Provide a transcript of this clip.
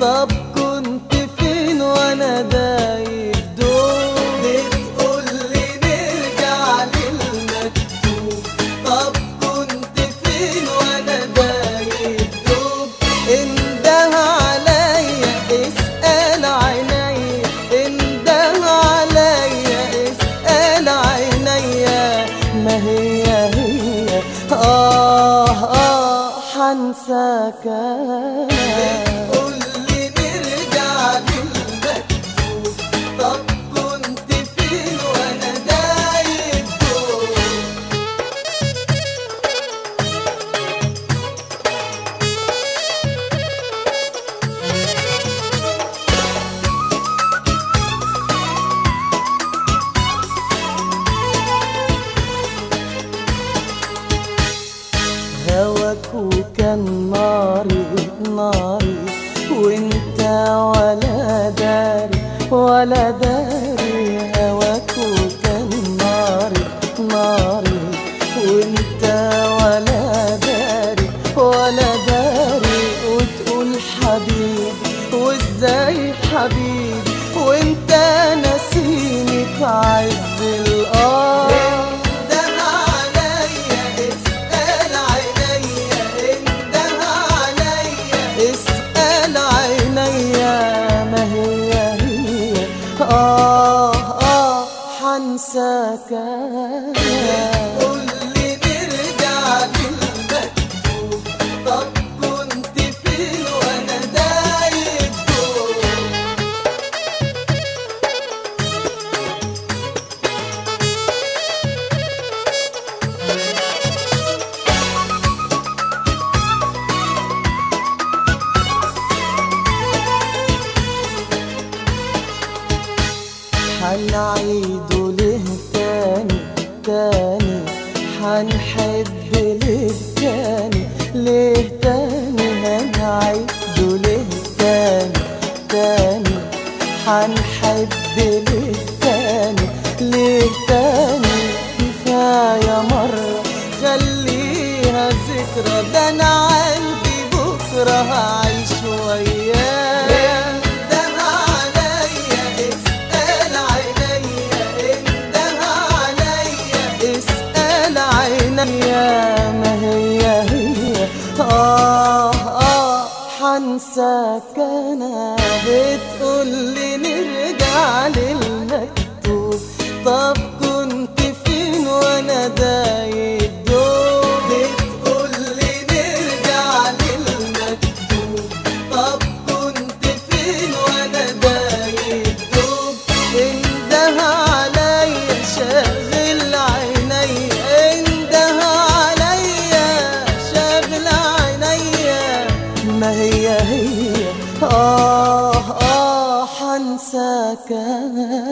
طب كنت فين وانا دايب دوب بتقولي نرجع للمكتوب طب كنت فين وانا دايب دوب انده عليا اسأل عينيا انده عليا اسأل عينيا ما هي هي آه آه حنساك بتقولي نرجع للمكتوب طب كنت فين وانا دايب دوب هواك وكان ناري ناري وانت ولا داري ولا داري هواك وكان ناري ناري وانت ولا داري ولا داري وتقول حبيبي وازاي حبيبي وانت ناسيني في عز القمر انده عليا اسأل عينيا انده عليا اسأل عينيا ما هي هي آه آه حنساك قولي نرجع للمكتوب طب كنت فين وانا دايب دوب حنعيده ليه تاني تاني حنحب ليه تاني ليه تاني هنعيده ليه تاني تاني حنحب ليه تاني ليه تاني كفاية مرة خليها ذكرى ده أنا قلبي بكرة هعيش وياه انده عليا اسأل عينيا انده عليا اسأل عينيا ما هي هي آه آه حنساك أنا بتقولي نرجع للمكتوب طب كنت فين وأنا دايب دوب بتقولي نرجع للمكتوب طب كنت فين وأنا دايب دوب انده عليا شاغل عيني انده عليا شاغل عينيا ما هي هي آه آه حنساك